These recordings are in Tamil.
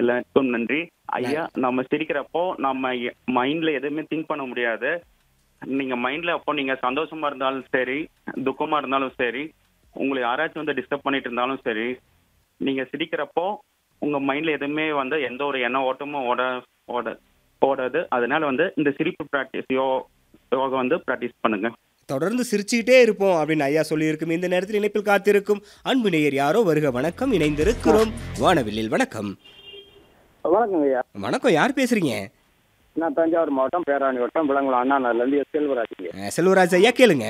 எல்லாருக்கும் நன்றி ஐயா நம்ம சிரிக்கிறப்போ நம்ம மைண்ட்ல எதுவுமே திங்க் பண்ண முடியாது நீங்க மைண்ட்ல அப்போ நீங்க சந்தோஷமா இருந்தாலும் சரி துக்கமா இருந்தாலும் சரி உங்களை யாராச்சும் வந்து டிஸ்டர்ப் பண்ணிட்டு இருந்தாலும் சரி நீங்க சிரிக்கிறப்போ உங்க மைண்ட்ல எதுவுமே வந்து எந்த ஒரு எண்ண ஓட்டமும் ஓட ஓட ஓடாது அதனால வந்து இந்த சிரிப்பு ப்ராக்டிஸ் யோ யோகா வந்து ப்ராக்டிஸ் பண்ணுங்க தொடர்ந்து சிரிச்சுக்கிட்டே இருப்போம் அப்படின்னு ஐயா சொல்லியிருக்கும் இந்த நேரத்தில் இணைப்பில் காத்திருக்கும் அன்பு நேயர் யாரோ வருக வணக்கம் இணைந்திருக்கிறோம் வானவில்லில் வணக்கம் வணக்கங்க ஐயா வணக்கம் யார் பேசுறீங்க நான் தஞ்சாவூர் மாவட்டம் பேராணி வட்டம் விலங்குளம் அண்ணா நகர்லேருந்து எஸ் செல்வராஜுங்க அஹ், செல்வராஜ் ஐயா கேளுங்க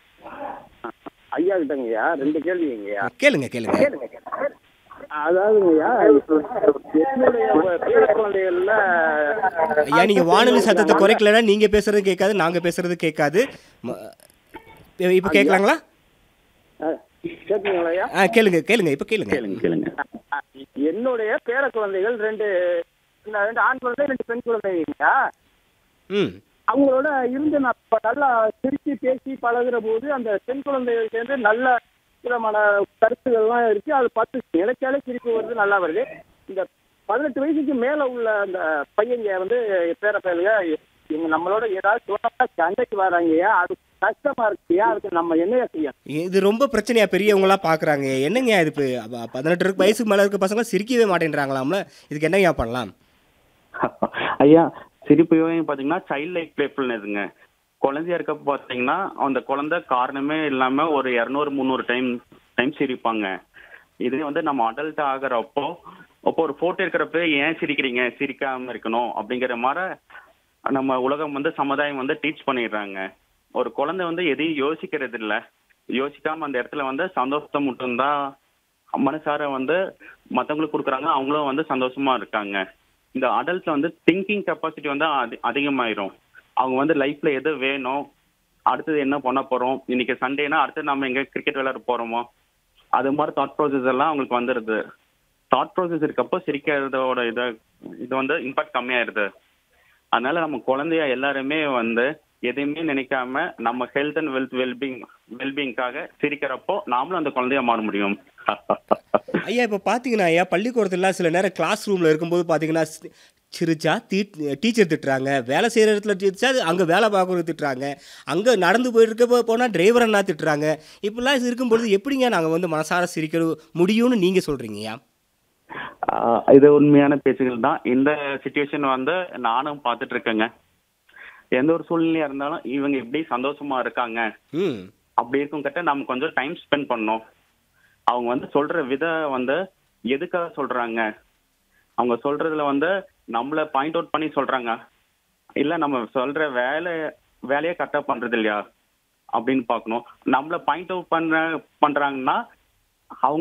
ஐயா கிட்டங்க ஐயா ரெண்டு கேள்விங்க ஐயா கேளுங்க கேளுங்க அதாவதுங்க ஐயா இப்போ என்னுடைய பேர குழந்தைகள்ல ஐயா நீங்க வானொலி சத்தத்தை குறைக்கலன்னா நீங்க பேசுறது கேட்காது நாங்க பேசுறது கேட்காது ம- இப்ப கேட்கலாங்களா அஹ், கேட்குங்களா ஐயா ஆ கேளுங்க கேளுங்க இப்ப கேளுங்க கேளுங்க கேளுங்க அஹ், என்னுடைய பேர குழந்தைகள் ரெண்டு இந்த ரெண்டு ஆண் குழந்தை ரெண்டு பெண் குழந்தைங்க ம் அவங்களோட இருந்து நான் இப்ப நல்லா சிரிச்சு பேசி பழகுற போது அந்த பெண் குழந்தைகள் சேர்ந்து நல்ல விதமான கருத்துக்கள்லாம் இருக்கு அதை பார்த்து நினைச்சாலே சிரிப்பு வருது நல்லா வருது இந்த பதினெட்டு வயசுக்கு மேல உள்ள அந்த பையங்க வந்து பேர பயலுங்க இவங்க நம்மளோட ஏதாவது சொன்னா சண்டைக்கு வராங்கய்யா அது கஷ்டமா இருக்குயா அதுக்கு நம்ம என்னையா செய்யணும் இது ரொம்ப பிரச்சனையா பெரியவங்களா பாக்குறாங்க என்னங்க இது இப்போ அப்ப பதினெட்டு வயசுக்கு மேல இருக்க பசங்க சிரிக்கவே மாட்டேன்றாங்களாம்ல இதுக்கு என்னங்க பண்ணலாம் ஐயா சிரிப்பு யோகம் பாத்தீங்கன்னா சைல்ட் லைக் பிளேஃபுல்னஸ்ங்க குழந்தையா இருக்க பாத்தீங்கன்னா அந்த குழந்தை காரணமே இல்லாம ஒரு இரநூறு முந்நூறு டைம் டைம் சிரிப்பாங்க இதே வந்து நம்ம அடல்ட் ஆகுறப்போ அப்போ ஒரு போட்டோ இருக்கிறப்ப ஏன் சிரிக்கிறீங்க சிரிக்காம இருக்கணும் அப்படிங்கிற மாதிரி நம்ம உலகம் வந்து சமுதாயம் வந்து டீச் பண்ணிடுறாங்க ஒரு குழந்தை வந்து எதையும் யோசிக்கிறது இல்ல யோசிக்காம அந்த இடத்துல வந்து சந்தோஷத்தை மட்டும்தான் மனசார வந்து மத்தவங்களுக்கு கொடுக்குறாங்க அவங்களும் வந்து சந்தோஷமா இருக்காங்க இந்த அடல்ட்ல வந்து திங்கிங் கெப்பாசிட்டி வந்து அதி- அதிகமாயிரும் அவங்க வந்து லைஃப்ல எது வேணும் அடுத்தது என்ன பண்ண போறோம் இன்னைக்கு சண்டேனா அடுத்து நம்ம எங்க கிரிக்கெட் விளையாட போறோமோ அது மாதிரி தாட் ப்ராசஸ் எல்லாம் அவங்களுக்கு வந்துடுது தாட் ப்ராசஸ் இருக்கப்போ சிரிக்கிறதோட இது இது வந்து இம்பாக்ட் கம்மியாயிருது அதனால நம்ம குழந்தைய எல்லாருமே வந்து எதையுமே நினைக்காம நம்ம ஹெல்த் அண்ட் வெல்த் வெல்பீங் வெல்பீங்காக சிரிக்கிறப்போ நாமளும் அந்த குழந்தையா மாற முடியும் ஐயா இப்போ பார்த்தீங்கன்னா ஐயா பள்ளிக்கூடத்துல சில நேரம் கிளாஸ் ரூமில் இருக்கும்போது பார்த்தீங்கன்னா சி- சிரிச்சா தீ டீச்சர் திட்டுறாங்க வேலை செய்கிற இடத்துல சிரிச்சா அங்கே வேலை பார்க்குறது திட்டுறாங்க அங்கே நடந்து போயிருக்க போனால் டிரைவர் அண்ணா திட்டுறாங்க இப்படிலாம் இருக்கும்பொழுது எப்படிங்க நாங்கள் வந்து மனசார சிரிக்க முடியும்னு நீங்கள் சொல்கிறீங்கய்யா ஆஹ் இது உண்மையான பேச்சுகள் தான் இந்த சுச்சுவேஷன் வந்து நானும் பார்த்துட்டு இருக்கேங்க எந்த ஒரு சூழ்நிலையா இருந்தாலும் இவங்க எப்படி சந்தோஷமா இருக்காங்க ம் அப்படி இருக்கும் கிட்ட நம்ம கொஞ்சம் டைம் ஸ்பெண்ட் பண்ணோம் அவங்க வந்து சொல்ற வித வந்து எதுக்காக சொல்றாங்க அவங்க சொல்றதுல வந்து நம்மள பாயிண்ட் அவுட் பண்ணி சொல்றாங்க இல்ல நம்ம சொல்ற வேலை வேலையை கரெக்டா பண்றது இல்லையா அப்படின்னு பார்க்கணும் நம்மள பாயிண்ட் அவுட் பண்ற பண்றாங்கன்னா அவங்க